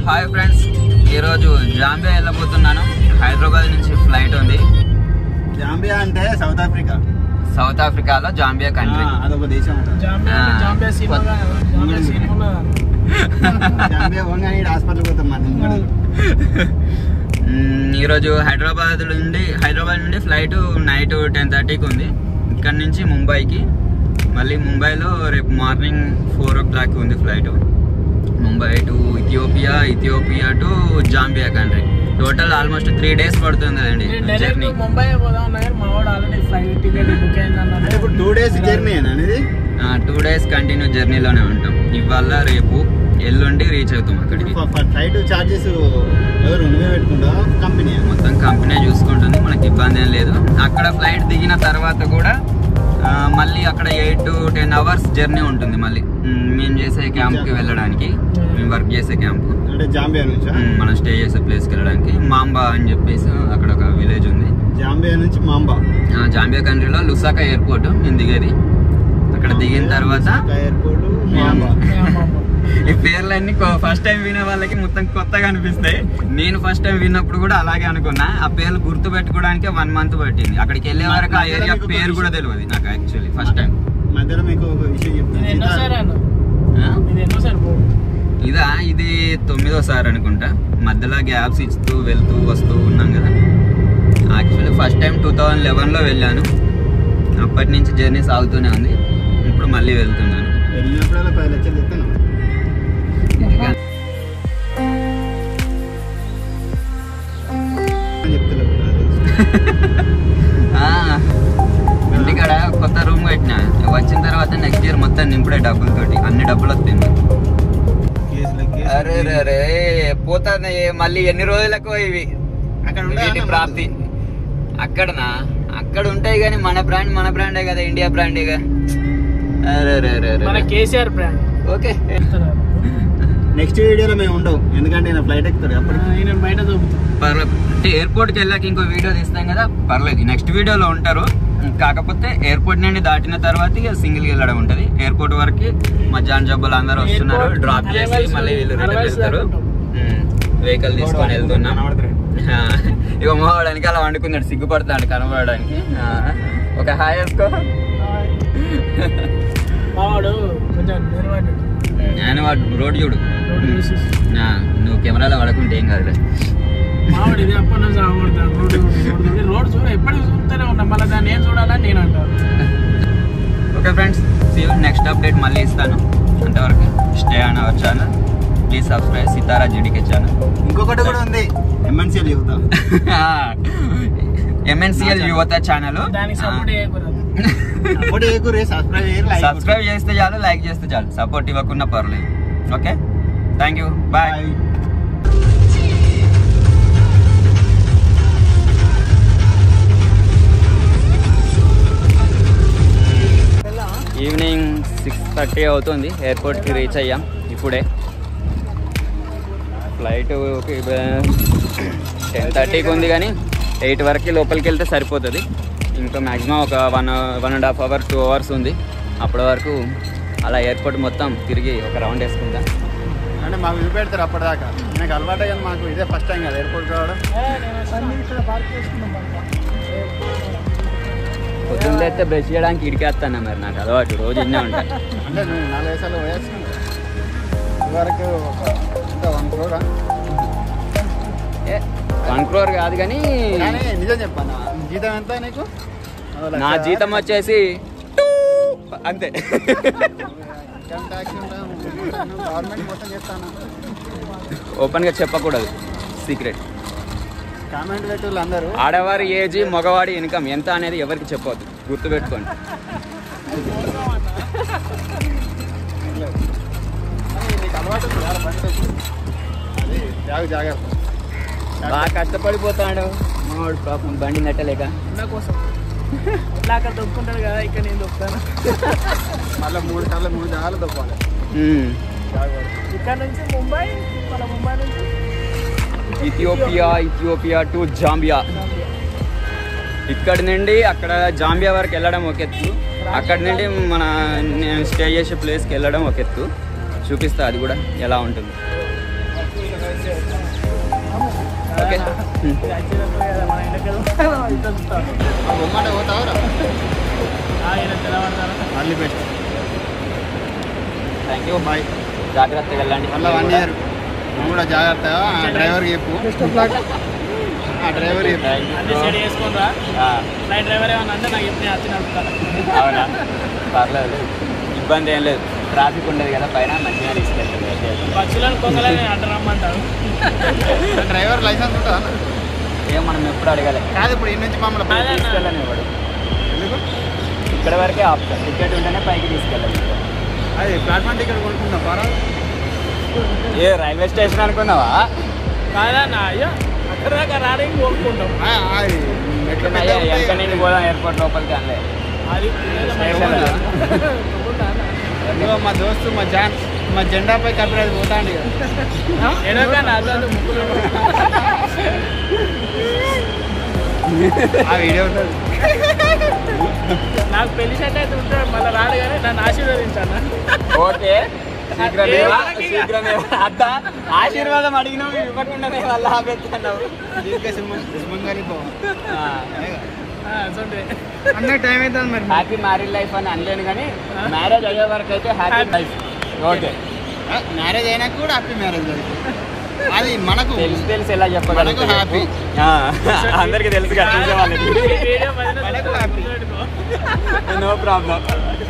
Hi friends ఈరోజు Zambia వెళ్ళబోతున్నాను హైదరాబాద్ నుంచి ఫ్లైట్ ఉంది జాంబియా అంటే సౌత్ ఆఫ్రికా సౌత్ ఆఫ్రికాలో జాంబియా కంట్రీ ఆ, అదొక దేశం ఉంటుంది జాంబియా ఆ, Zambia cinema Zambia cinema Zambia పోగానే ఈడ హాస్పిటల్ పోతాం మరి మ్మ్, ఈరోజు హైదరాబాద్ నుండి హైదరాబాద్ నుండి ఫ్లైట్ నైట్ టెన్ థర్టీకి ఉంది ఇక్కడ నుంచి ముంబైకి మళ్ళీ ముంబైలో రేపు మార్నింగ్ ఫోర్ ఓ క్లాక్ ఉంది flight Mumbai to Ethiopia Ethiopia to Zambia country total almost three days పడుతుంది కదండి డైరెక్ట్ జర్నీ ముంబై పోదాం అన్నా కానీ మా వాడు ఆల్రెడీ ఫ్లైట్ టికెట్ బుక్ అయింది అంటే ఇప్పుడు టూ డేస్ జర్నీ అనేది టూ డేస్ కంటిన్యూ జర్నీలోనే ఉంటాం ఇవాళ రేపు ఎల్లుండి రీచ్ అవుతాం అక్కడికి ఫ్లైట్ చార్జెస్ ఎవరు నువ్వే పెట్టుకుంటావా కంపెనీ మొత్తం కంపెనీ చూసుకుంటుంది మనకి ఇబ్బంది ఏం లేదు అక్కడ ఫ్లైట్ దిగిన తర్వాత కూడా ఆ, మళ్ళీ అక్కడ eight to ten hours journey ఉంటుంది మళ్ళీ మ్, మేము చేసే క్యాంప్కి వెళ్ళడానికి మేము వర్క్ చేసే క్యాంప్ అంటే జాంబియా నుంచా మనం స్టే చేసే ప్లేస్కి వెళ్ళడానికి మాంబా అని చెప్పేసి అక్కడ ఒక విలేజ్ ఉంది జాంబియా నుంచి మాంబా ఆ, జాంబియా కంట్రీలో లుసాకా ఎయిర్పోర్ట్ మేము దిగేది అక్కడ దిగిన తర్వాత ఎయిర్పోర్ట్ మాంబా ఈ పేర్లన్నీ ఫస్ట్ టైం వినే వాళ్ళకి మొత్తం కొత్తగా అనిపిస్తాయి నేను ఫస్ట్ టైం విన్నప్పుడు కూడా అలాగే అనుకున్నా ఆ పేర్లు గుర్తు పెట్టుకోవడానికి వన్ మంత్ పట్టింది అక్కడికి వెళ్ళే వరకు ఆ ఏరియా పేరు కూడా తెలియదు నాకు యాక్చువల్లీ ఫస్ట్ టైం మధ్యలో మీకు ఒక విషయం ఇది ఎన్నోసారి చెప్తాను అన్న ఇది ఎన్నోసారి పోడు ఇదా ఇది తొమ్మిదోసారి అనుకుంటా మధ్యలో గ్యాప్స్ ఇస్తూ వెళ్తూ వస్తూ ఉన్నాం కదా actually first time two thousand లెవెన్లో వెళ్ళాను అప్పటి నుంచి జర్నీ సాగుతూనే ఉంది ఇప్పుడు మళ్ళీ వెళ్తున్నాను వెళ్ళినప్పుడల్లా పది లక్షలు చెప్తాను ఇదిగా అని చెప్తలేవు ఆ, ఇంటికాడ కొత్త రూమ్ కట్టిన వచ్చిన తర్వాత నెక్స్ట్ ఇయర్ మొత్తం నింపుడే డబ్బులతోటి అన్ని డబ్బులు వస్తాయి కేసులు అరే అరే పోతానే మళ్ళీ ఎన్ని రోజులకు ఇవి అక్కడ వీటి ప్రాప్తి అక్కడనా అక్కడ ఉంటాయి కానీ మన బ్రాండ్ మన బ్రాండే కదా ఇండియా బ్రాండేగా అరే అరే అరే మన అరే కేసీఆర్ బ్రాండ్ ఓకే నెక్స్ట్ వీడియోలో మేము ఉండవు ఎందుకంటే నేను ఫ్లైట్ ఎక్కుతాడు అప్పటికి నేను బయట దొరుకుతాను పర్లేదు అంటే ఎయిర్పోర్ట్కి వెళ్ళాక ఇంకో వీడియో తీస్తాం కదా పర్లేదు నెక్స్ట్ వీడియోలో ఉంటారు కాకపోతే ఎయిర్పోర్ట్ నుండి దాటిన తర్వాత ఇక సింగిల్ వెళ్ళడం ఉంటది ఎయిర్పోర్ట్ వరకు మధ్యాహ్నం జబ్బులు అందరూ వస్తున్నారు Airport డ్రాప్ చేసి arrivals మళ్ళీ వీళ్ళు రిటర్న్ arrivals వెళ్తారు దాకా వెహికల్ తీసుకొని వెళ్తున్నాం కనబడతారు. ఆ, ఇక మోవడానికి అలా వండుకున్నాడు సిగ్గుపడతాడు కనబడడానికి ఆ, ఒక హాయ్ వేసుకో మా వాడు కొంచెం నిలబడ్డాడు నేను వాడు రోడ్ చూడు రోడ్డు చూసి ఆ, నువ్వు కెమెరాలో పడకుంటే ఏం కాదులే మా వాడు ఇది అప్పటి నుంచి ఆగబడతాడు రోడ్డు రోడ్డు రోడ్డు చూడ ఎప్పటికీ చూస్తూనే ఉన్నా మళ్ళీ దాన్ని ఏం చూడాలని నేను అంటాను okay friends see next update మళ్ళీ ఇస్తాను అంతవరకు stay on our channel please subscribe Sitara GDK channel ఇంకొకటి కూడా ఉంది ఎంఎన్సీఎల్ యువత ఎంఎన్సిఎల్ యువత ఛానల్ దానికి సపోర్ట్ చేయకూడదు అప్పుడు ఏకూరే సబ్స్క్రైబ్ చేయరు లైక్ సబ్స్క్రైబ్ చేస్తే చాలు లైక్ చేస్తే చాలు సపోర్ట్ ఇవ్వకుండా పర్లేదు okay thank you bye bye evening six thirty అవుతుంది ఎయిర్పోర్ట్కి రీచ్ అయ్యాం ఇప్పుడే ఫ్లైట్ టెన్ థర్టీకి ఉంది కానీ ఎయిట్ వరకు లోపలికి వెళ్తే సరిపోతుంది ఇంకా మ్యాక్సిమం ఒక one one and half hour two hours ఉంది అప్పటి వరకు అలా ఎయిర్పోర్ట్ మొత్తం తిరిగి ఒక రౌండ్ వేసుకుందాం అంటే మాకు చూపెడతారు అప్పటిదాకా నాకు అలవాటే కానీ మాకు ఇదే ఫస్ట్ టైం కదా ఎయిర్పోర్ట్ రావడం పొద్దున్న అయితే బ్రష్ చేయడానికి ఇడికేస్తాను మరి నాకు అలవాటు రోజు ఇన్నే ఉంటాయి అంటే నేను నాలుగైదు సార్లు పోయేస్తున్నాను ఇదివరకు ఒక ఎంత వన్ క్రోర్ వన్ క్రోర్ కాదు కానీ కానీ నిజం చెప్పాను జీతం ఎంత నీకు ఓ లక్ష. నా జీతం వచ్చేసి అంతే ఇన్కమ్ ట్యాక్స్ ఉంటాను గవర్నమెంట్ మొత్తం చేస్తాను ఓపెన్గా చెప్పకూడదు సీక్రెట్ కామెంట్ పెట్టు అందరూ ఆడవారి ఏజ్ మగవాడి ఇన్కమ్ ఎంత అనేది ఎవరికి చెప్పవద్దు గుర్తుపెట్టుకోండి కానీ నీకు అలవాటు ఉంది కదా బండి తొక్కు. అది జాగ జాగ్రత్త బాగా కష్టపడిపోతాడు మావాడు పాపం బండి నెట్టలేక నా కోసం ఇట్లా అక్కడ దొక్కుంటాడు కదా ఇక్కడ నేను దొక్కుతాను మళ్ళీ మూడు సార్లు మూడు జాగాలు తొక్కాలి మ్మ్. జాగ్రత్త ఇక్కడ నుంచి ముంబై మన ముంబై నుంచి ఇథియోపియా ఇథియోపియా టు జాంబియా ఇక్కడ నుండి అక్కడ జాంబియా వరకు వెళ్ళడం ఒక ఎత్తు అక్కడ నుండి మన నేను స్టే చేసే ప్లేస్కి వెళ్ళడం ఒక ఎత్తు చూపిస్తా అది కూడా ఎలా ఉంటుంది ఓకే ఇది వచ్చినప్పుడు కదా మన వెనకాల ఇట్లా చూస్తాను. బొమ్మంటే పోతావురా ఆ, ఈయన తెల్లవారుతారా? మళ్ళీ బెస్ట్ థ్యాంక్ యూ బాయ్ జాగ్రత్తగా వెళ్ళండి మళ్ళీ వన్ ఇయర్ నువ్వు కూడా జాగ్రత్తగా ఆ డ్రైవర్ చెప్పు ఆ డ్రైవర్ చెప్పు అన్ని సెట్ చేసుకోనరా ఫ్లైట్ డ్రైవర్ ఏమన్నా అంటే నాకు ఎప్పుడు వచ్చి నడుపుతాను అవునా పర్లేదు ఇబ్బంది ఏం లేదు ట్రాఫిక్ ఉండదు కదా పైన మంచిగా తీసుకెళ్తుంది పక్షులను కొంగలని అంట రమ్మంటారు డ్రైవర్ లైసెన్స్ ఉంటుందా ఏం మనం ఎప్పుడు అడగాలి కాదు ఇప్పుడు ఈ నుంచి మమ్మల్ని అదే అన్న. తీసుకెళ్ళని ఇవ్వడు ఎందుకు ఇక్కడ వరకే ఆప్షన్ టికెట్ ఉంటేనే పైకి తీసుకెళ్ళాలి అది ప్లాట్ఫామ్ టికెట్ కొనుక్కుందాం పరా ఏ రైల్వే స్టేషన్ అనుకున్నావా కాదన్నా అయ్యో అక్కడ దాకా రాడానికి కోరుకుంటాం ఎట్లా అయ్యా వెనక నుండి పోదాం ఎయిర్పోర్ట్ లోపలికి అనలే అది స్టేషన్ ఇదిగో మా దోస్తు మా జాన్ మా జెండాపై కపిరాజు పోతాండి ఎడకన్నా అసలు ముగ్గురు ఆ వీడియో ఉంటుంది నాకు పెళ్లి సెట్ అయితే ఉంటాడు మళ్ళీ రాడు కానీ నన్ను ఆశీర్వదించాను ఓకే శీఘ్రమేవా శీఘ్రమేవా అత్త ఆశీర్వాదం అడిగినావు ఇవ్వకుండానే వాళ్ళ ఆపెత్తున్నావు దీనికే సింహం సింహం కానీ చూడండి అన్న టైం అవుతుంది మరి హ్యాపీ మ్యారీడ్ లైఫ్ అని అనలేను కానీ మ్యారేజ్ అయ్యే వరకు అయితే హ్యాపీ లైఫ్ ఓకే మ్యారేజ్ అయినా కూడా హ్యాపీ మ్యారేజ్ అది మనకు తెలిసి తెలిసి ఎలా చెప్పగలుగుతా మనకు happy. చెప్పు? ఆ, అందరికీ తెలుసు కదా చూసే వాళ్ళకి వీడియో మధ్యలో మనకు happy. గుర్తుపెట్టుకో. నో ప్రాబ్లం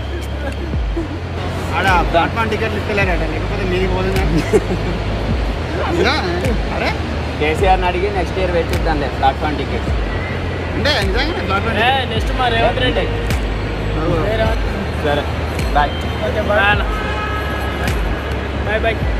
ఆడ ప్లాట్ఫామ్ టికెట్లు ఇస్తలేరట లేకపోతే మీది పోతుంది ఇదా? అరే కేసీఆర్ని అడిగి నెక్స్ట్ ఇయర్ పెట్టిద్దాంలే ప్లాట్ఫామ్ టికెట్స్ అంటే నిజంగా ప్లాట్ఫామ్ ఏ నెక్స్ట్ మా రేవంత్ రెడ్డి ఏ రేవంత్ సరే bye okay bye bye bye